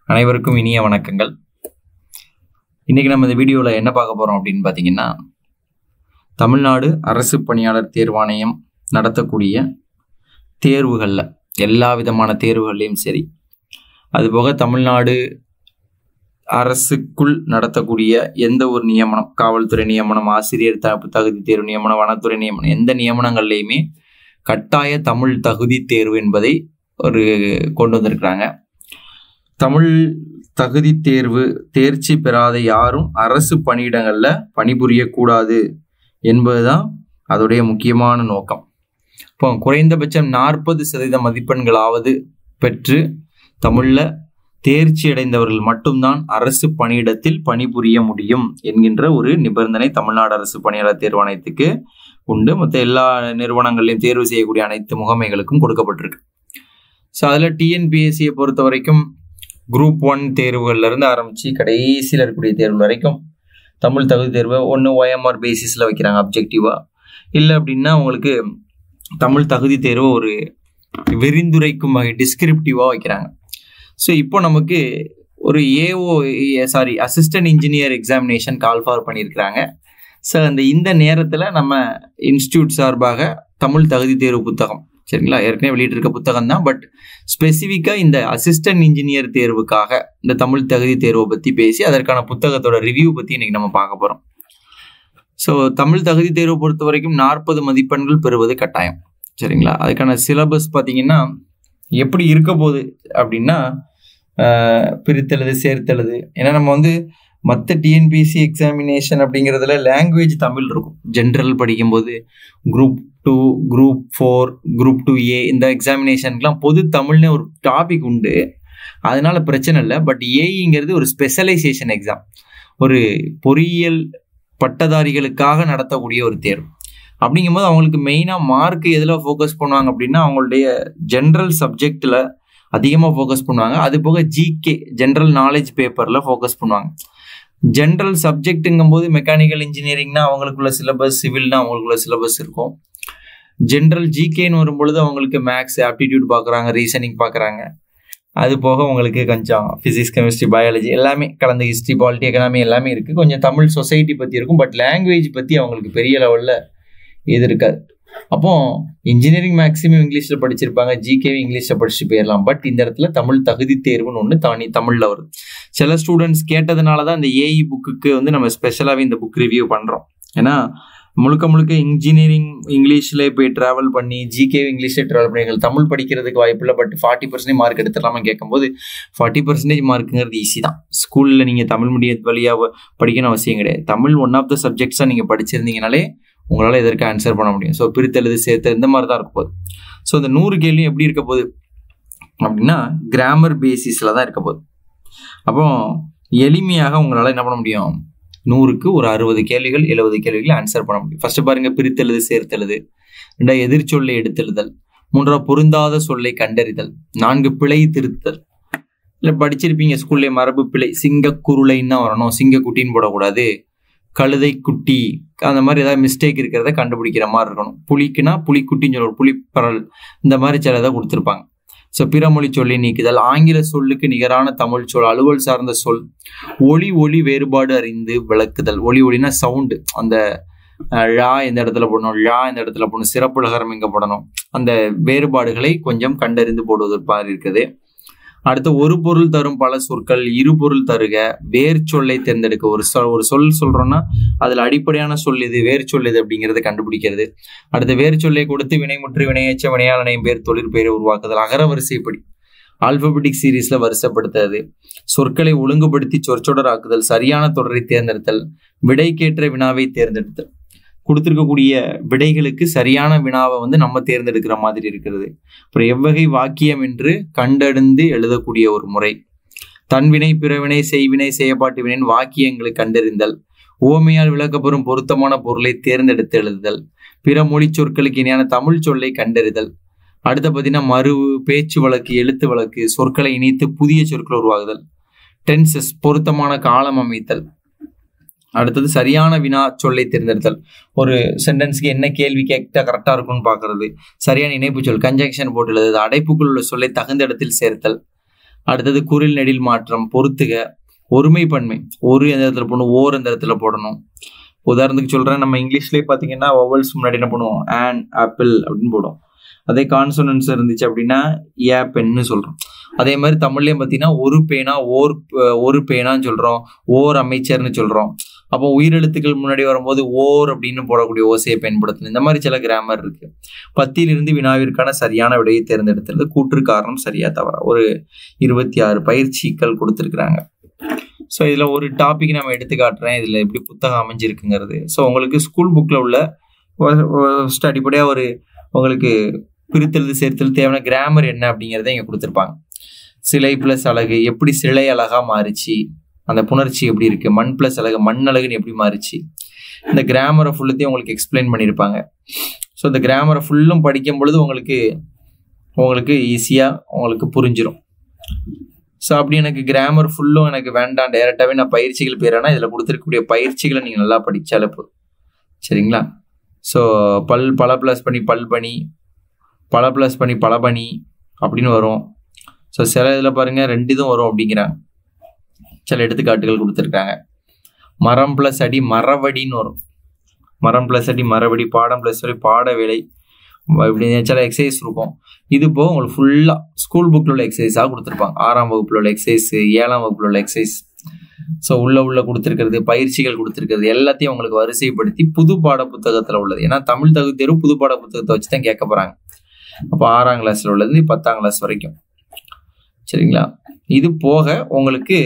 அனைவருக்கும் இனிய வணக்கங்கள் இன்னைக்கு நம்ம இந்த வீடியோவில் என்ன பார்க்க போகிறோம் அப்படின்னு பார்த்தீங்கன்னா தமிழ்நாடு அரசு பணியாளர் தேர்வாணையம் நடத்தக்கூடிய தேர்வுகளில் எல்லா விதமான தேர்வுகள்லையும் சரி அதுபோக தமிழ்நாடு அரசுக்குள் நடத்தக்கூடிய எந்த ஒரு நியமனம் காவல்துறை நியமனம் ஆசிரியர் த தகுதி தேர்வு நியமனம் வனத்துறை நியமனம் எந்த நியமனங்கள்லையுமே கட்டாய தமிழ் தகுதி தேர்வு என்பதை ஒரு கொண்டு வந்திருக்கிறாங்க தமிழ் தகுதி தேர்வு தேர்ச்சி பெறாத யாரும் அரசு பணியிடங்களில் பணிபுரியக்கூடாது என்பதுதான் அதோடைய முக்கியமான நோக்கம் இப்போ குறைந்தபட்சம் நாற்பது சதவீத மதிப்பெண்களாவது பெற்று தமிழில் தேர்ச்சி அடைந்தவர்கள் மட்டும்தான் அரசு பணியிடத்தில் பணிபுரிய முடியும் என்கின்ற ஒரு நிபந்தனை தமிழ்நாடு அரசு பணியாளர் தேர்வாணையத்துக்கு உண்டு மற்ற எல்லா நிறுவனங்களையும் தேர்வு செய்யக்கூடிய அனைத்து முகமைகளுக்கும் கொடுக்கப்பட்டிருக்கு ஸோ அதில் டிஎன்பிஎஸ்சியை பொறுத்த வரைக்கும் குரூப் ஒன் தேர்வுகள்லேருந்து ஆரம்பித்து கடைசியில் இருக்கக்கூடிய தேர்வு வரைக்கும் தமிழ் தகுதி தேர்வை ஒன்று ஒஎம்ஆர் பேசிஸில் வைக்கிறாங்க அப்ஜெக்டிவாக இல்லை அப்படின்னா உங்களுக்கு தமிழ் தகுதி தேர்வை ஒரு விரிந்துரைக்கும் வகை டிஸ்கிரிப்டிவாக வைக்கிறாங்க ஸோ இப்போ நமக்கு ஒரு AO sorry assistant engineer examination call for பண்ணியிருக்கிறாங்க ஸோ அந்த இந்த நேரத்தில் நம்ம இன்ஸ்டியூட் சார்பாக தமிழ் தகுதி தேர்வு புத்தகம் சரிங்களா ஏற்கனவே வெளியிட்டிருக்க புத்தகம் தான் பட் ஸ்பெசிஃபிக்காக இந்த அசிஸ்டன்ட் இன்ஜினியர் தேர்வுக்காக இந்த தமிழ் தகுதி தேர்வை பற்றி பேசி அதற்கான புத்தகத்தோட ரிவ்யூ பற்றி இன்னைக்கு நம்ம பார்க்க போகிறோம் ஸோ தமிழ் தகுதி தேர்வை பொறுத்த வரைக்கும் நாற்பது மதிப்பெண்கள் பெறுவது கட்டாயம் சரிங்களா அதுக்கான சிலபஸ் பார்த்தீங்கன்னா எப்படி இருக்க போகுது அப்படின்னா பிரித்தெழுது சேர்த்தெழுது ஏன்னா நம்ம வந்து மற்ற டிஎன்பிஎஸ்சி எக்ஸாமினேஷன் அப்படிங்கிறதுல லாங்குவேஜ் தமிழ் இருக்கும் ஜென்ரல் படிக்கும்போது group two group four group two A இந்த எக்ஸாமினேஷனுக்குலாம் பொது தமிழ்னு ஒரு டாபிக் உண்டு அதனால பிரச்சனை இல்லை பட் ஏஇங்கிறது ஒரு ஸ்பெஷலைசேஷன் எக்ஸாம் ஒரு பொறியியல் பட்டதாரிகளுக்காக நடத்தக்கூடிய ஒரு தேர்வு அப்படிங்கும்போது அவங்களுக்கு மெயினாக மார்க் எதில் ஃபோக்கஸ் பண்ணுவாங்க அப்படின்னா அவங்களுடைய ஜென்ரல் சப்ஜெக்டில் அதிகமாக ஃபோக்கஸ் பண்ணுவாங்க அது போக ஜிகே ஜென்ரல் நாலேஜ் பேப்பரில் ஃபோக்கஸ் பண்ணுவாங்க ஜென்ரல் சப்ஜெக்ட்டுங்கும் போது மெக்கானிக்கல் இன்ஜினியரிங்னா அவங்களுக்குள்ள சிலபஸ் சிவில்னா அவங்களுக்குள்ள சிலபஸ் இருக்கும் ஜென்ரல் ஜிகேன்னு வரும்பொழுது அவங்களுக்கு மேக்ஸ் ஆப்டிடியூட் பார்க்குறாங்க ரீசனிங் பார்க்குறாங்க அது போக உங்களுக்கு கொஞ்சம் ஃபிசிக்ஸ் கெமிஸ்ட்ரி பயாலஜி எல்லாமே கலந்து ஹிஸ்ட்ரி பாலிட்டி எக்கனாமி எல்லாமே இருக்குது கொஞ்சம் தமிழ் சொசைட்டி பற்றி இருக்கும் பட் லாங்குவேஜ் பற்றி அவங்களுக்கு பெரிய லெவலில் இது இருக்காது அப்போ இன்ஜினியரிங் மேக்ஸிமம் இங்கிலீஷில் படிச்சிருப்பாங்க ஜிகேவி இங்கிலீஷில் படிச்சுட்டு போயிடலாம் பட் இந்த இடத்துல தமிழ் தகுதி தேர்வுன்னு ஒன்று தனி தமிழில் வருது சில ஸ்டூடெண்ட்ஸ் கேட்டதுனால தான் இந்த ஏஇ புக்குக்கு வந்து நம்ம ஸ்பெஷலாகவே இந்த புக் ரிவ்யூ பண்ணுறோம் ஏன்னா முழுக்க முழுக்க இன்ஜினியரிங் இங்கிலீஷில் போய் ட்ராவல் பண்ணி ஜிகே இங்கிலீஷில் ட்ராவல் பண்ணி எங்களுக்கு தமிழ் படிக்கிறதுக்கு வாய்ப்பு இல்லை பட் ஃபார்ட்டி பர்சன்டேஜ் மார்க் எடுத்துடலாமா கேட்கும்போது ஃபார்ட்டி பர்சன்டேஜ் மார்க்குங்கிறது ஈஸி தான் ஸ்கூலில் நீங்கள் தமிழ் மீடியம் வழியாக படிக்கணும் அவசியம் கிடையாது தமிழ் ஒன் ஆஃப் த சப்ஜெக்ட்ஸாக நீங்கள் படிச்சிருந்தீங்கனாலே உங்களால் இதற்கு ஆன்சர் பண்ண முடியும் ஸோ பிரித்தெழுது சேர்த்து இந்த மாதிரி தான் இருக்க போகுது ஸோ இந்த நூறு கேள்வி எப்படி இருக்க போகுது அப்படின்னா கிராமர் பேசிஸில் தான் இருக்க போகுது அப்போ எளிமையாக உங்களால் என்ன பண்ண முடியும் நூறுக்கு ஒரு அறுபது கேள்விகள் எழுபது கேள்விகள் ஆன்சர் பண்ண முடியும் ஃபர்ஸ்ட் பாருங்க பிரித்தெழுது சேர்த்தெழுது ரெண்டா எதிர்ச்சொல்லை எடுத்தெழுதல் மூன்றாவது பொருந்தாத சொல்லை கண்டறிதல் நான்கு பிழை திருத்தல் இல்லை படிச்சிருப்பீங்க ஸ்கூல்லே மரபு பிழை சிங்கக்குருளைன்னு தான் வரணும் சிங்கக்குட்டின்னு போடக்கூடாது கழுதை குட்டி அந்த மாதிரி ஏதாவது மிஸ்டேக் இருக்கிறத கண்டுபிடிக்கிற மாதிரி இருக்கணும் புலிக்குன்னா புலிக்குட்டின்னு சொல்லுவோம் புலிப்பரல் இந்த மாதிரி சில இதை கொடுத்துருப்பாங்க ஸோ பிறமொழி சொல்லி நீக்குதல் ஆங்கில சொல்லுக்கு நிகரான தமிழ் சொல் அலுவல் சார்ந்த சொல் ஒளி ஒளி வேறுபாடு அறிந்து விளக்குதல் ஒளி ஒளினா சவுண்டு அந்த ழா இந்த இடத்துல போடணும் ழா இந்த இடத்துல போடணும் சிறப்புலகரம் இங்கே போடணும் அந்த வேறுபாடுகளை கொஞ்சம் கண்டறிந்து போடுவது மாதிரி இருக்குது அடுத்து ஒரு பொருள் தரும் பல சொற்கள் இரு பொருள் தருக வேர் சொல்லை தேர்ந்தெடுக்க ஒரு சொல் ஒரு சொல் சொல்றோம்னா அதுல அடிப்படையான சொல் இது வேர் சொல் இது அப்படிங்கறத கண்டுபிடிக்கிறது அடுத்து வேர் சொல்லை கொடுத்து வினைமுற்று வினையச்ச வினையாளனையும் பேர் தொழிற்பெயரை உருவாக்குதல் அகரவரிசைப்படி ஆல்பபெட்டிக் சீரீஸ்ல வரிசைப்படுத்துறது சொற்களை ஒழுங்குபடுத்தி சொற்சொடராக்குதல் சரியான தொடரை தேர்ந்தெடுத்தல் விடைக்கேற்ற வினாவை தேர்ந்தெடுத்தல் கொடுத்துருக்கக்கூடிய விடைகளுக்கு சரியான வினாவை வந்து நம்ம தேர்ந்தெடுக்கிற மாதிரி இருக்கிறது அப்புறம் எவ்வகை வாக்கியம் என்று கண்டறிந்து எழுதக்கூடிய ஒரு முறை தன்வினை பிறவினை செய்வினை செயப்பாட்டு வினையின் வாக்கியங்களை கண்டறிந்தல் ஓமையால் விளக்கப்பெறும் பொருத்தமான பொருளை தேர்ந்தெடுத்து எழுதுதல் பிற மொழி சொற்களுக்கு இணையான தமிழ் சொல்லை கண்டறிதல் அடுத்த பார்த்தீங்கன்னா மறுவு பேச்சு வழக்கு எழுத்து வழக்கு சொற்களை இணைத்து புதிய சொற்கள் உருவாகுதல் டென்சஸ் பொருத்தமான காலம் அமைத்தல் அடுத்தது சரியான வினா சொல்லை தேர்ந்தெடுத்தல் ஒரு சென்டென்ஸ்க்கு என்ன கேள்வி கேட்டா கரெக்டாக இருக்கும்னு பார்க்கறது சரியான இணைப்பு சொல் கன்ஜங்ஷன் போட்டு எழுதுது அடைப்புக்குள் உள்ள சொல்லை தகுந்த இடத்தில் சேர்த்தல் அடுத்தது குரில் நெடில் மாற்றம் பொறுத்துக ஒருமைப்பன்மை ஒரு எந்த இடத்துல போடணும் ஓர் எந்த இடத்துல போடணும் உதாரணத்துக்கு சொல்றேன் நம்ம இங்கிலீஷ்லயே பாத்தீங்கன்னா வவல்ஸ் முன்னாடி என்ன பண்ணுவோம் ஆன் ஆப்பிள் அப்படின்னு போடுவோம் அதே கான்சோனன்ஸ் இருந்துச்சு அப்படின்னா ஏ பென்னு சொல்றோம் அதே மாதிரி தமிழ்லயும் பாத்தீங்கன்னா ஒரு பேனா ஓர் ஒரு பேனான்னு சொல்றோம் ஓர் அமைச்சர்னு சொல்றோம் அப்போ உயிரெழுத்துக்கள் முன்னாடி வரும்போது ஓர் அப்படின்னு போடக்கூடிய ஓசையை பயன்படுத்தணும் இந்த மாதிரி சில கிராமர் இருக்கு பத்தியிலிருந்து வினாவிற்கான சரியான விடையை தேர்ந்தெடுத்துறது கூற்று காரணம் சரியா தவறா ஒரு இருபத்தி ஆறு பயிற்சிகள் கொடுத்துருக்குறாங்க ஸோ இதில் ஒரு டாபிக் நம்ம எடுத்து காட்டுறேன் இதில் எப்படி புத்தகம் அமைஞ்சிருக்குங்கிறது ஸோ உங்களுக்கு ஸ்கூல் புக்கில் உள்ள ஃபஸ்ட் அடிப்படையாக ஒரு உங்களுக்கு பிரித்தெழுது சேர்த்தெழுது தேவையான கிராமர் என்ன அப்படிங்கிறத இங்கே கொடுத்துருப்பாங்க சிலை ப்ளஸ் அழகு எப்படி சிலை அழகா மாறுச்சு அந்த புணர்ச்சி எப்படி இருக்கு மண் ப்ளஸ் அழகு மண் அழகுன்னு எப்படி மாறுச்சு இந்த கிராமரை ஃபுல்லத்தையும் உங்களுக்கு எக்ஸ்பிளைன் பண்ணியிருப்பாங்க ஸோ இந்த கிராமரை ஃபுல்லும் படிக்கும் பொழுது உங்களுக்கு உங்களுக்கு ஈஸியாக உங்களுக்கு புரிஞ்சிடும் ஸோ அப்படி எனக்கு கிராமர் ஃபுல்லும் எனக்கு வேண்டாம் டைரெக்டாகவே நான் பயிற்சிகள் பேரானா இதில் கொடுத்துருக்கக்கூடிய பயிற்சிகளை நீங்கள் நல்லா படித்தாலே போதும் சரிங்களா ஸோ பல் பல ப்ளஸ் பண்ணி பல் பனி பல ப்ளஸ் பண்ணி பல பனி அப்படின்னு வரும் ஸோ சில இதில் பாருங்கள் ரெண்டு இதுவும் வரும் அப்படிங்கிறாங்க சில எடுத்துக்காட்டுகள் கொடுத்துருக்காங்க மரம் ப்ளஸ் அடி மரவடின்னு வரும் மரம் ப்ளஸ் அடி மரவடி பாடம் ப்ளஸ் அடி பாட வேலை இப்படி சில எக்ஸசைஸ் இருக்கும் இது போக உங்களுக்கு ஃபுல்லாக ஸ்கூல் புக்கில் உள்ள எக்ஸசைஸாக கொடுத்துருப்பாங்க ஆறாம் வகுப்பில் உள்ள எக்ஸசைஸ் ஏழாம் வகுப்பில் உள்ள எக்ஸசைஸ் ஸோ உள்ள உள்ள கொடுத்துருக்கிறது பயிற்சிகள் கொடுத்துருக்கிறது எல்லாத்தையும் உங்களுக்கு வரிசைப்படுத்தி புது பாட புத்தகத்தில் உள்ளது ஏன்னா தமிழ் தகுதி தேர்வு புது பாட புத்தகத்தை வச்சு தான் கேட்க போகிறாங்க அப்போ ஆறாம் கிளாஸில் உள்ளது பத்தாம் கிளாஸ் வரைக்கும் சரிங்களா இது போக உங்களுக்கு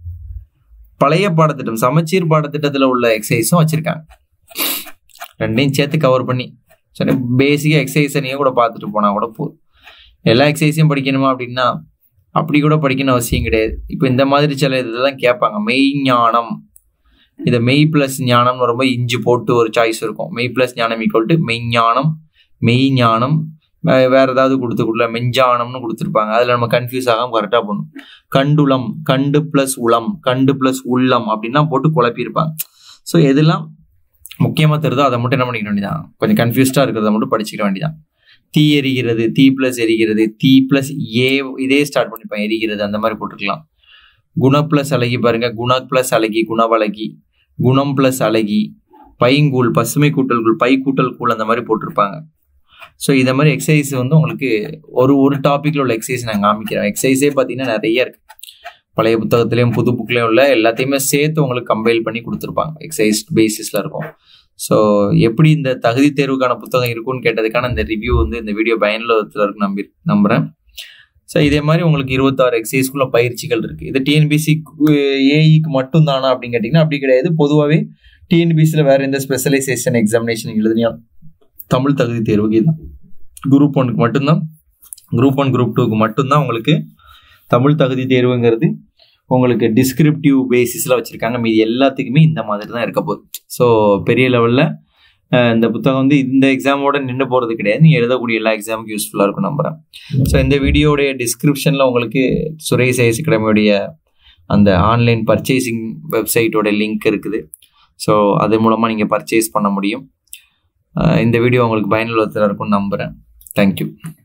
பழைய பாடத்திட்டம் சமச்சீர் பாடத்திட்டத்தில் உள்ள எக்ஸசைஸும் வச்சுருக்காங்க ரெண்டையும் சேர்த்து கவர் பண்ணி சரி பேசிக்காக எக்ஸசைஸை நீங்கள் கூட பார்த்துட்டு போனால் கூட போதும் எல்லா எக்ஸசைஸையும் படிக்கணுமா அப்படின்னா அப்படி கூட படிக்கணும் அவசியம் கிடையாது இப்போ இந்த மாதிரி சில இதெல்லாம் கேட்பாங்க மெய் ஞானம் இதை மெய் ப்ளஸ் ஞானம்னு ரொம்ப இஞ்சி போட்டு ஒரு சாய்ஸ் இருக்கும் மெய் ப்ளஸ் ஞானம் ஈக்குவல் டு மெய் ஞானம் மெய் ஞானம் வேற ஏதாவது கொடுத்துக்குள்ள மெஞ்ஞானம்னு கொடுத்துருப்பாங்க அதில் நம்ம கன்ஃபியூஸ் ஆகாம கரெக்டாக பண்ணும் கண்டுளம் கண்டு ப்ளஸ் உளம் கண்டு ப்ளஸ் உள்ளம் அப்படின்லாம் போட்டு குழப்பியிருப்பாங்க ஸோ எதெல்லாம் முக்கியமாக தெரியுதோ அதை மட்டும் என்ன பண்ணிக்க வேண்டியதான் கொஞ்சம் கன்ஃபியூஸ்டாக இருக்கிறத மட்டும் படிச்சுக்க வேண்டியதான் தீ எரிகிறது தீ ப்ளஸ் எரிகிறது தீ ப்ளஸ் ஏ இதே ஸ்டார்ட் பண்ணிப்பேன் எரிகிறது அந்த மாதிரி போட்டுக்கலாம் குண ப்ளஸ் அழகி பாருங்க குண ப்ளஸ் அழகி குணவழகி குணம் ப்ளஸ் அழகி பைங்கூழ் பசுமை கூட்டல் கூழ் பை கூட்டல் கூழ் அந்த மாதிரி போட்டிருப்பாங்க ஸோ இதை மாதிரி எக்ஸசைஸ் வந்து உங்களுக்கு ஒரு ஒரு டாப்பிக்கில் உள்ள எக்ஸசைஸ் நான் காமிக்கிறேன் எக்ஸசைஸே பார்த்தீங்கன்னா நிறைய இருக்கு பழைய புத்தகத்துலேயும் புது புக்லேயும் உள்ள எல்லாத்தையுமே சேர்த்து உங்களுக்கு கம்பைல் பண்ணி கொடுத்துருப்பாங்க எக்ஸசைஸ் பேசிஸில் இருக்கும் ஸோ எப்படி இந்த தகுதி தேர்வுக்கான புத்தகம் இருக்கும்னு கேட்டதுக்கான இந்த ரிவ்யூ வந்து இந்த வீடியோ பயனுள்ளத்தில் இருக்கு நம்பி நம்புகிறேன் ஸோ இதே மாதிரி உங்களுக்கு இருபத்தாறு எக்ஸசைஸ்க்குள்ள பயிற்சிகள் இருக்குது இது டிஎன்பிசி ஏஇக்கு மட்டும் தானா அப்படின்னு கேட்டிங்கன்னா அப்படி கிடையாது பொதுவாகவே டிஎன்பிசியில் வேறு எந்த ஸ்பெஷலைசேஷன் எக்ஸாமினேஷன் எழுதினியா தமிழ் தகுதி தேர்வுக்கு தான் குரூப் ஒனுக்கு மட்டும்தான் குரூப் ஒன் குரூப் டூக்கு மட்டும்தான் உங்களுக்கு தமிழ் தகுதி தேர்வுங்கிறது உங்களுக்கு டிஸ்கிரிப்டிவ் பேசிஸில் வச்சுருக்காங்க மீதி எல்லாத்துக்குமே இந்த மாதிரி தான் இருக்க போகுது ஸோ பெரிய லெவலில் இந்த புத்தகம் வந்து இந்த எக்ஸாமோட நின்று போகிறது கிடையாது நீங்கள் எழுதக்கூடிய எல்லா எக்ஸாமுக்கும் யூஸ்ஃபுல்லாக இருக்கும் நம்புகிறேன் ஸோ இந்த வீடியோடைய டிஸ்கிரிப்ஷனில் உங்களுக்கு சுரேஷ் ஐஎஸ் அகாடமியோடைய அந்த ஆன்லைன் பர்ச்சேசிங் வெப்சைட்டோட லிங்க் இருக்குது ஸோ அது மூலமாக நீங்கள் பர்ச்சேஸ் பண்ண முடியும் இந்த வீடியோ உங்களுக்கு பயனுள்ளதாக இருக்கும்னு நம்புகிறேன் தேங்க்யூ